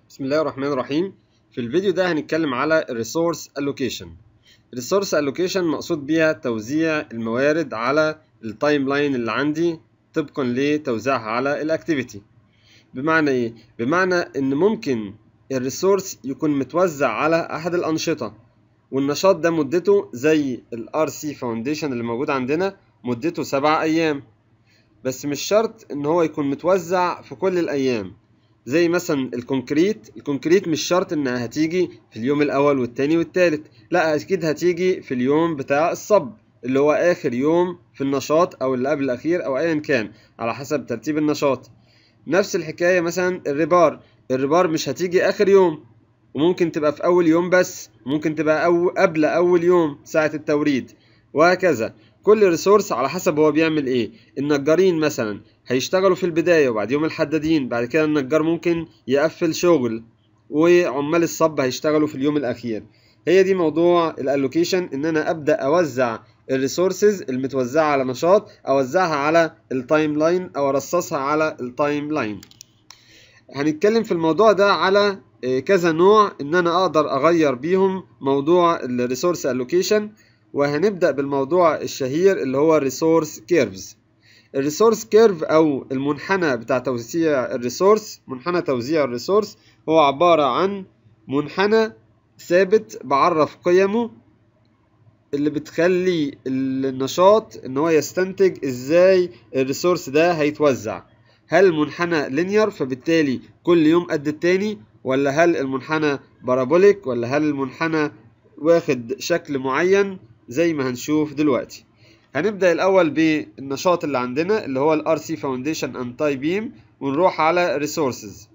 بسم الله الرحمن الرحيم في الفيديو ده هنتكلم على الريسورس allocation الريسورس allocation مقصود بيها توزيع الموارد على التايم لاين اللي عندي طبقا لتوزيعها على الاكتيفيتي بمعنى ايه بمعنى ان ممكن الريسورس يكون متوزع على احد الانشطه والنشاط ده مدته زي الار سي فاونديشن اللي موجود عندنا مدته سبع ايام بس مش شرط ان هو يكون متوزع في كل الايام زي مثلا الكونكريت الكونكريت مش شرط انها هتيجي في اليوم الاول والتاني والتالت لا اكيد هتيجي في اليوم بتاع الصب اللي هو اخر يوم في النشاط او اللي قبل الاخير او ايا كان على حسب ترتيب النشاط نفس الحكايه مثلا الربار الربار مش هتيجي اخر يوم وممكن تبقى في اول يوم بس ممكن تبقى أو قبل اول يوم ساعه التوريد وهكذا كل ريسورس على حسب هو بيعمل ايه النجارين مثلا هيشتغلوا في البداية وبعد يوم الحدادين بعد كده النجار ممكن يقفل شغل وعمال الصب هيشتغلوا في اليوم الأخير هي دي موضوع الالوكيشن ان انا ابدا اوزع الريسورسز المتوزعه على نشاط اوزعها على التايم لاين او ارصصها على التايم لاين هنتكلم في الموضوع ده على كذا نوع ان انا اقدر اغير بيهم موضوع الريسورس الوكيشن وهنبدا بالموضوع الشهير اللي هو الريسورس كيرفز الريسورس كيرف او المنحنى بتاع توزيع الريسورس منحنى توزيع الريسورس هو عبارة عن منحنى ثابت بعرف قيمه اللي بتخلي النشاط ان هو يستنتج ازاي الريسورس ده هيتوزع هل المنحنى لينير فبالتالي كل يوم قد التاني ولا هل المنحنى بارابوليك ولا هل المنحنى واخد شكل معين زي ما هنشوف دلوقتي هنبدأ الأول بالنشاط اللي عندنا اللي هو ال RC Foundation Anti Beam ونروح على Resources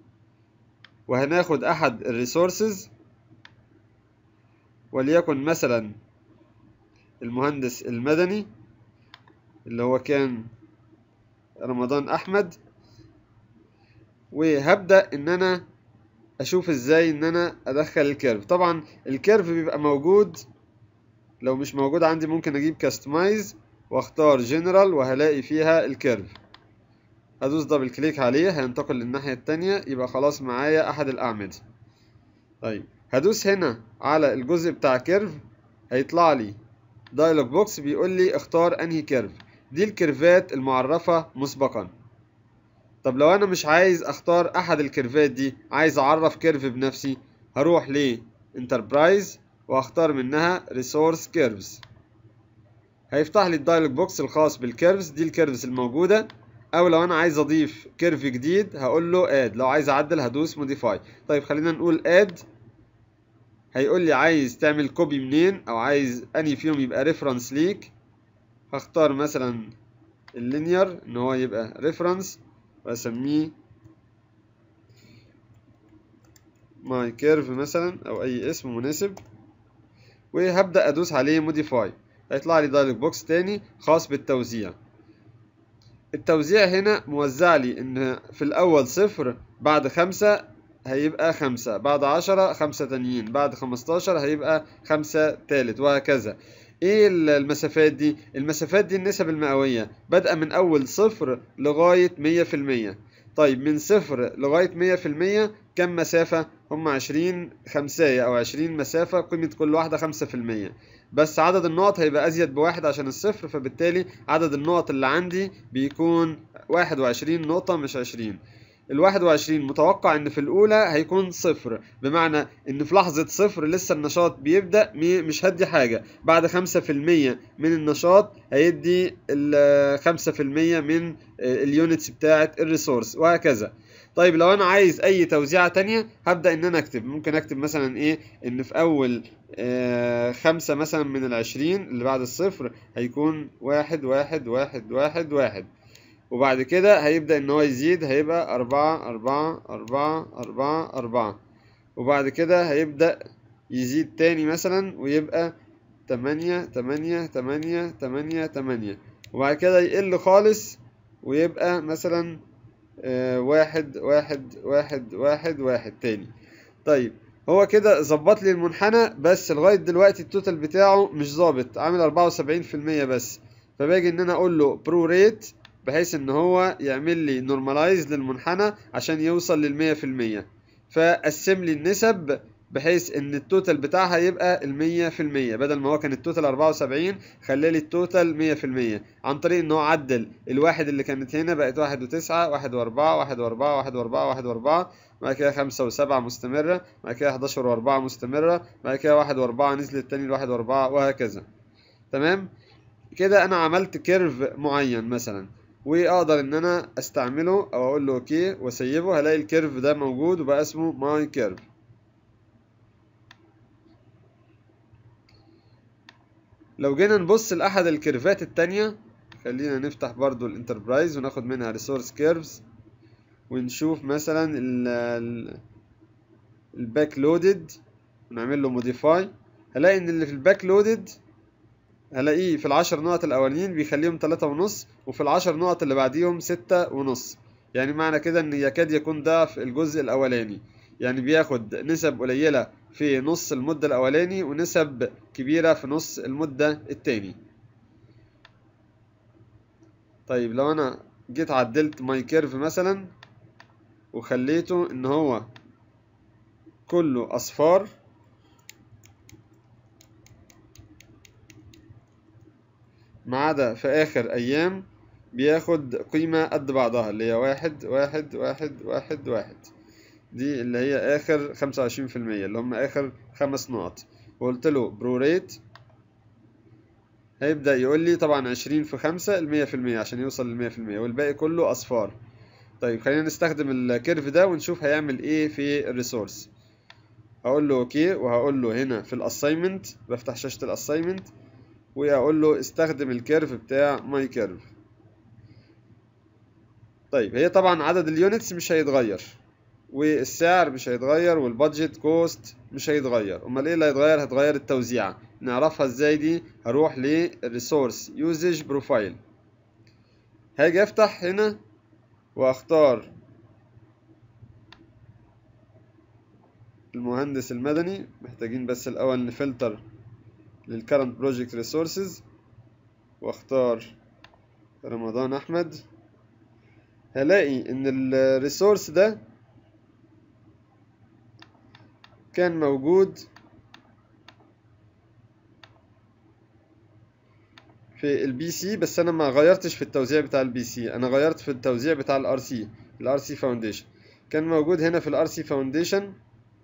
وهناخد أحد الريسورسز وليكن مثلا المهندس المدني اللي هو كان رمضان أحمد وهبدأ إن أنا أشوف إزاي إن أنا أدخل الكيرف طبعا الكيرف بيبقى موجود لو مش موجود عندي ممكن أجيب كاستمايز واختار جنرال وهلاقي فيها الكيرف هدوس دبل كليك عليه هينتقل للناحية التانية يبقى خلاص معايا أحد الأعمدة طيب هدوس هنا على الجزء بتاع كيرف هيطلع لي دايلوج بوكس بيقول لي اختار انهي كيرف دي الكيرفات المعرفة مسبقا طب لو انا مش عايز اختار احد الكيرفات دي عايز اعرف كيرف بنفسي هروح ل انتربرايز واختار منها ريسورس كيرفز هيفتح لي الدايلوج بوكس الخاص بالكيرفز دي الكيرفز الموجودة او لو انا عايز اضيف كيرف جديد هقول له اد لو عايز اعدل هدوس موديفاي طيب خلينا نقول اد هيقول لي عايز تعمل كوبي منين او عايز انهي فيهم يبقى ريفرنس ليك هختار مثلا اللينير ان هو يبقى ريفرنس واسميه ماي كيرف مثلا او اي اسم مناسب وهبدا ادوس عليه موديفاي هيطلع لي دايلوج بوكس تاني خاص بالتوزيع التوزيع هنا موزع لي ان في الاول صفر بعد خمسة هيبقى خمسة بعد عشرة خمسة تانيين بعد خمستاشر هيبقى خمسة تالت وهكذا ايه المسافات دي المسافات دي النسب المئوية بادئة من اول صفر لغاية مية في المية طيب من صفر لغاية مية في المية كم مسافة هم عشرين خمساية او عشرين مسافة قيمة كل واحدة خمسة في المية بس عدد النقط هيبقى أزيد بواحد عشان الصفر فبالتالي عدد النقط اللي عندي بيكون واحد وعشرين نقطة مش عشرين الواحد وعشرين متوقع ان في الاولى هيكون صفر بمعنى ان في لحظة صفر لسه النشاط بيبدأ مش هدي حاجة بعد خمسة في المية من النشاط هيدي الخمسة في المية من اليونتس بتاعة الريسورس وهكذا طيب لو انا عايز اي توزيعة تانية هبدأ ان انا اكتب ممكن اكتب مثلا ايه ان في اول آه خمسة مثلا من العشرين اللي بعد الصفر هيكون واحد واحد واحد واحد واحد وبعد كده هيبدأ ان هو يزيد هيبقى أربعة أربعة أربعة أربعة أربعة وبعد كده هيبدأ يزيد تاني مثلا ويبقى تمانية تمانية تمانية تمانية تمانية وبعد كده يقل خالص ويبقى مثلا آه واحد واحد واحد واحد واحد تاني طيب هو كده ظبط لي المنحنى بس لغاية دلوقتي التوتال بتاعه مش ظابط عامل أربعة وسبعين في المية بس فباجي ان انا اقول له برو ريت بحيث ان هو يعمل لي نورماليز للمنحنى عشان يوصل للمية في المية فقسم لي النسب بحيث ان التوتال بتاعها يبقى المية في المية بدل ما هو كان التوتال أربعة وسبعين خلالي التوتال مية في المية عن طريق ان هو عدل الواحد اللي كانت هنا بقت واحد وتسعة واحد واربعة واحد واربعة واحد واربعة واحد واربعة بعد كده خمسة وسبعة مستمرة بعد كده حداشر واربعة مستمرة بعد كده واحد واربعة نزلت تاني لواحد واربعة وهكذا تمام كده انا عملت كيرف معين مثلا واقدر ان انا استعمله او اقول له اوكي واسيبه هلاقي الكيرف ده موجود وبقى اسمه ماي كيرف لو جينا نبص لأحد الكيرفات التانية خلينا نفتح برضو الانتربرايز وناخد منها ريسورس كيرفز ونشوف مثلا الباك لودد ونعمل له موديفاي هلاقي ان اللي في الباك لودد هلاقيه في العشر نقط الاولانيين بيخليهم تلاتة ونص وفي العشر نقط اللي بعديهم ستة ونص يعني معنى كده ان يكاد يكون ضعف الجزء الاولاني يعني بياخد نسب قليلة في نص المدة الأولاني ونسب كبيرة في نص المدة التاني طيب لو أنا جيت عدلت ماي كيرف مثلا وخليته إن هو كله أصفار ما عدا في آخر أيام بياخد قيمة قد بعضها اللي هي واحد واحد واحد واحد واحد دي اللي هي اخر خمسة وعشرين في المية اللي هم اخر خمس نقط وقلت له برو ريت هيبدأ يقول لي طبعا عشرين في خمسة المية في المية عشان يوصل للمية في المية والباقي كله أصفار طيب خلينا نستخدم الكيرف ده ونشوف هيعمل ايه في الريسورس هقول له اوكي وهقول له هنا في الاساينمنت بفتح شاشة الاساينمنت وهقول له استخدم الكيرف بتاع ماي كيرف طيب هي طبعا عدد اليونتس مش هيتغير والسعر مش هيتغير والبادجت كوست مش هيتغير امال ايه اللي هيتغير هتغير التوزيعة نعرفها ازاي دي هروح للريسورس يوزج بروفايل هاجي افتح هنا واختار المهندس المدني محتاجين بس الاول نفلتر للكرنت بروجكت ريسورسز واختار رمضان احمد هلاقي ان الريسورس ده كان موجود في البي سي بس انا ما غيرتش في التوزيع بتاع البي سي انا غيرت في التوزيع بتاع الار سي الار سي فاونديشن كان موجود هنا في الار سي فاونديشن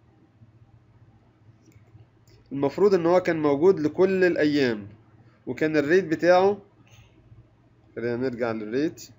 المفروض ان هو كان موجود لكل الايام وكان الريت بتاعه خلينا نرجع للريت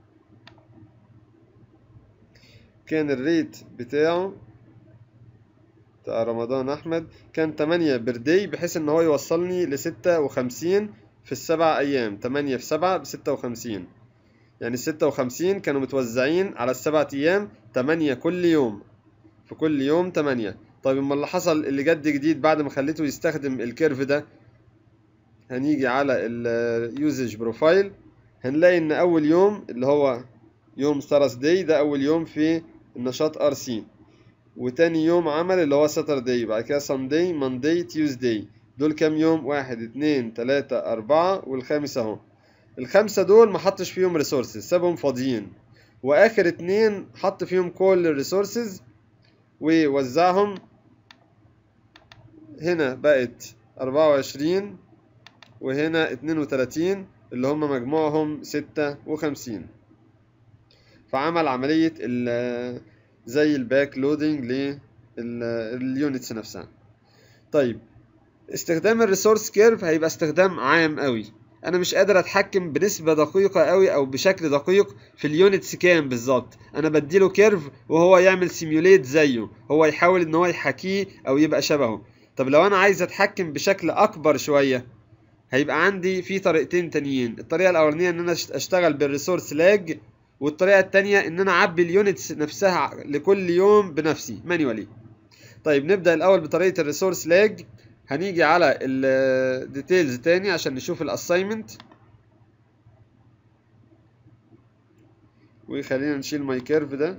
كان الريت بتاعه بتاع رمضان احمد كان تمانية بردي بحيث ان هو يوصلني لستة وخمسين في السبع ايام تمانية في سبعة بستة وخمسين يعني ستة وخمسين كانوا متوزعين على السبعة ايام تمانية كل يوم في كل يوم تمانية طيب اما اللي حصل اللي جد جديد بعد ما خليته يستخدم الكيرف ده هنيجي على اليوزج بروفايل هنلاقي ان اول يوم اللي هو يوم ثرس داي ده اول يوم في النشاط ار سي وتاني يوم عمل اللي هو ساترداي بعد كده سانداي مانداي تيوزداي دول كام يوم واحد اتنين تلاتة أربعة والخامس أهو الخمسة دول ما حطش فيهم ريسورسز سابهم فاضيين وآخر اتنين حط فيهم كل الريسورسز ووزعهم هنا بقت أربعة وعشرين وهنا اتنين وتلاتين اللي هم مجموعهم ستة وخمسين فعمل عملية زي الباك لودنج لليونتس نفسها طيب استخدام الريسورس كيرف هيبقى استخدام عام قوي انا مش قادر اتحكم بنسبه دقيقه قوي او بشكل دقيق في اليونتس كام بالظبط انا بديله كيرف وهو يعمل سيميوليت زيه هو يحاول ان هو يحاكيه او يبقى شبهه طب لو انا عايز اتحكم بشكل اكبر شويه هيبقى عندي في طريقتين تانيين الطريقه الاولانيه ان انا اشتغل بالريسورس لاج والطريقه التانية ان انا اعبي اليونتس نفسها لكل يوم بنفسي مانيوالي طيب نبدا الاول بطريقه الريسورس لاج هنيجي على الديتيلز تاني عشان نشوف الاساينمنت وخلينا نشيل ماي كيرف ده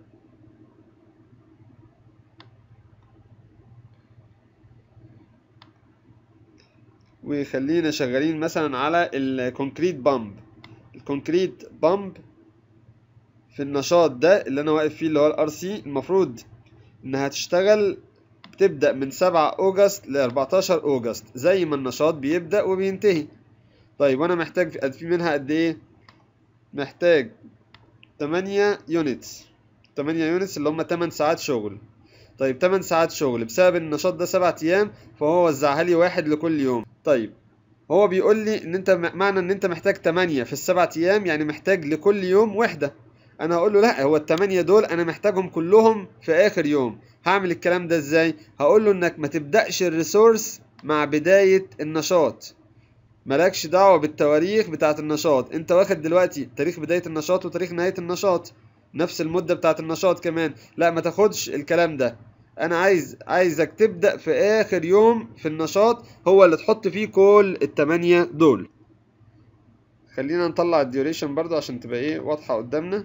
وخلينا شغالين مثلا على الكونكريت بامب الكونكريت بامب في النشاط ده اللي انا واقف فيه اللي هو الار سي المفروض انها هتشتغل بتبدأ من 7 أوجست ل 14 أوجست زي ما النشاط بيبدأ وبينتهي طيب وأنا محتاج في منها قد إيه؟ محتاج 8 يونتس 8 يونتس اللي هم 8 ساعات شغل طيب 8 ساعات شغل بسبب ان النشاط ده 7 ايام فهو وزعها لي واحد لكل يوم طيب هو بيقول لي ان انت معنى ان انت محتاج 8 في السبع ايام يعني محتاج لكل يوم وحده انا هقول له لا هو الثمانية دول انا محتاجهم كلهم في اخر يوم هعمل الكلام ده ازاي هقول له انك ما تبداش الريسورس مع بدايه النشاط مالكش دعوه بالتواريخ بتاعه النشاط انت واخد دلوقتي تاريخ بدايه النشاط وتاريخ نهايه النشاط نفس المده بتاعه النشاط كمان لا ما تاخدش الكلام ده انا عايز عايزك تبدا في اخر يوم في النشاط هو اللي تحط فيه كل التمانية دول خلينا نطلع الديوريشن برضو عشان تبقى ايه واضحه قدامنا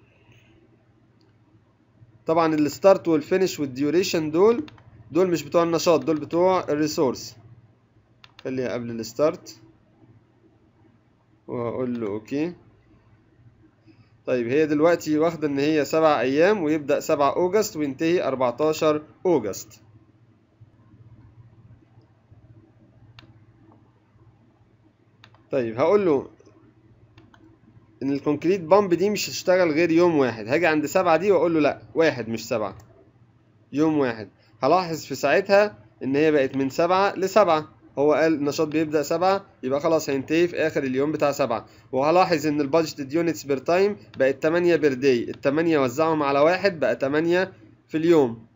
طبعا الستارت والفينش والديوريشن دول دول مش بتوع النشاط دول بتوع الريسورس خليها قبل الستارت واقول له اوكي طيب هي دلوقتي واخدة ان هي سبع ايام ويبدأ سبعة اوجست وينتهي اربعتاشر اوجست طيب هقول له ان الكونكريت بامب دي مش هتشتغل غير يوم واحد هاجي عند سبعة دي واقول له لا واحد مش سبعة يوم واحد هلاحظ في ساعتها ان هي بقت من سبعة لسبعة هو قال النشاط بيبدأ سبعة يبقى خلاص هينتهي في آخر اليوم بتاع سبعة وهلاحظ إن البادجت يونتس بير تايم بقت تمانية بير داي التمانية وزعهم على واحد بقى تمانية في اليوم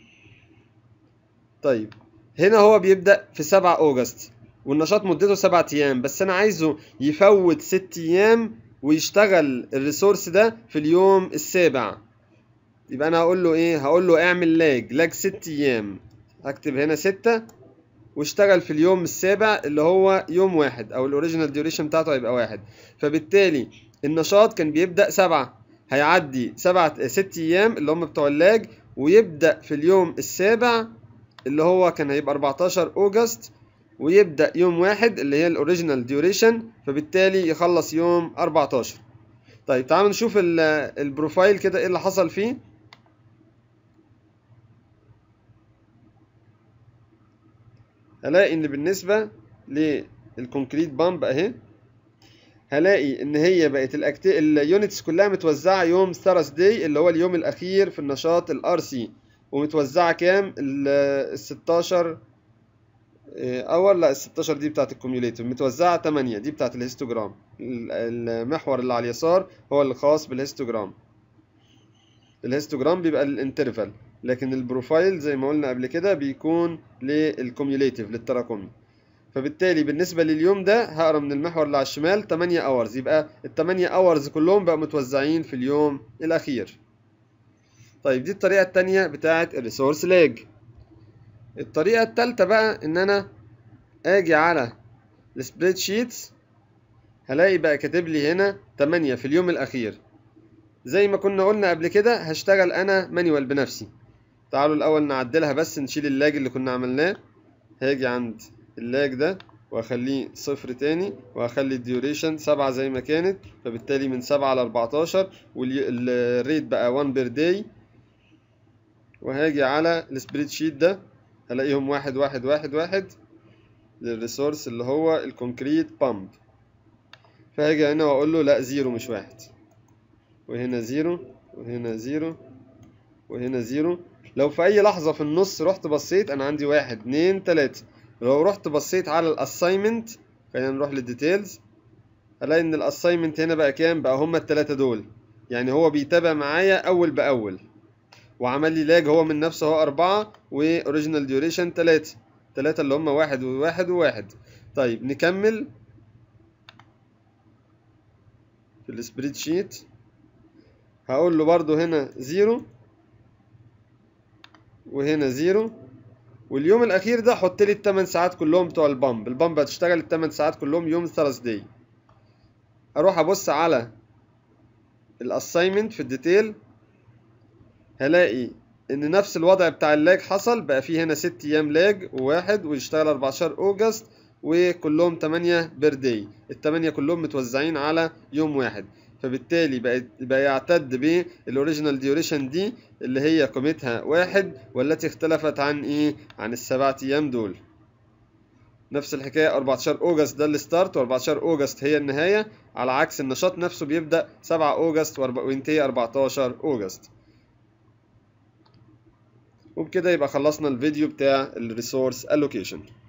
طيب هنا هو بيبدأ في سبعة أوجست والنشاط مدته سبعة أيام بس أنا عايزه يفوت ست أيام ويشتغل الريسورس ده في اليوم السابع يبقى أنا هقول له إيه هقول له اعمل لاج لاج ست أيام هكتب هنا ستة واشتغل في اليوم السابع اللي هو يوم واحد او الاوريجينال ديوريشن بتاعته هيبقى واحد فبالتالي النشاط كان بيبدأ سبعة هيعدي سبعة ست ايام اللي هم بتوع اللاج ويبدأ في اليوم السابع اللي هو كان هيبقى 14 اوجست ويبدأ يوم واحد اللي هي الاوريجينال ديوريشن فبالتالي يخلص يوم 14 طيب تعالوا نشوف البروفايل كده ايه اللي حصل فيه هلاقي ان بالنسبة للكونكريت بامب اهي هلاقي ان هي بقت الاكتي اليونتس كلها متوزعة يوم ثيرسداي اللي هو اليوم الاخير في النشاط الار سي ومتوزعة كام ال 16 اور لا ال 16 دي بتاعت الكوميوليتيف متوزعة 8 دي بتاعت الهيستوجرام المحور اللي على اليسار هو اللي خاص بالهيستوجرام الهيستوجرام بيبقى الانترفال لكن البروفايل زي ما قلنا قبل كده بيكون للكوميوليتيف للتراكمي فبالتالي بالنسبة لليوم ده هقرا من المحور اللي على الشمال 8 اورز يبقى ال 8 اورز كلهم بقى متوزعين في اليوم الاخير طيب دي الطريقة التانية بتاعة الريسورس لاج الطريقة التالتة بقى ان انا اجي على السبريد شيتس هلاقي بقى كاتب لي هنا 8 في اليوم الاخير زي ما كنا قلنا قبل كده هشتغل انا مانيوال بنفسي تعالوا الاول نعدلها بس نشيل اللاج اللي كنا عملناه هاجي عند اللاج ده واخليه صفر تاني واخلي الديوريشن سبعة زي ما كانت فبالتالي من سبعة لأربعتاشر والريت بقى 1 بير داي وهاجي على السبريد شيت ده هلاقيهم واحد واحد واحد واحد للريسورس اللي هو الكونكريت بامب فهاجي هنا واقول له لا زيرو مش واحد وهنا زيرو وهنا زيرو وهنا زيرو لو في اي لحظة في النص رحت بصيت انا عندي واحد اتنين تلاتة لو رحت بصيت على الاساينمنت خلينا نروح للديتيلز الاقي ان الاساينمنت هنا بقى كام بقى هما التلاتة دول يعني هو بيتابع معايا اول باول وعمل لي لاج هو من نفسه هو اربعة واوريجينال ديوريشن تلاتة تلاتة اللي هما واحد وواحد وواحد طيب نكمل في السبريد شيت هقول له برضو هنا زيرو وهنا زيرو واليوم الاخير ده حط لي التمن ساعات كلهم بتوع البامب البامب هتشتغل التمن ساعات كلهم يوم ثرسداي اروح ابص على الاساينمنت في الديتيل هلاقي ان نفس الوضع بتاع اللاج حصل بقى فيه هنا ست ايام لاج وواحد ويشتغل 14 اوجست وكلهم 8 بير داي التمانية كلهم متوزعين على يوم واحد فبالتالي بقى, بقى يعتد بالاوريجينال ديوريشن دي اللي هي قيمتها واحد والتي اختلفت عن ايه عن السبعة ايام دول نفس الحكاية 14 أوجست ده الستارت و14 أوجست هي النهاية على عكس النشاط نفسه بيبدأ 7 أوجست وينتهي 14 أوجست وبكده يبقى خلصنا الفيديو بتاع الريسورس allocation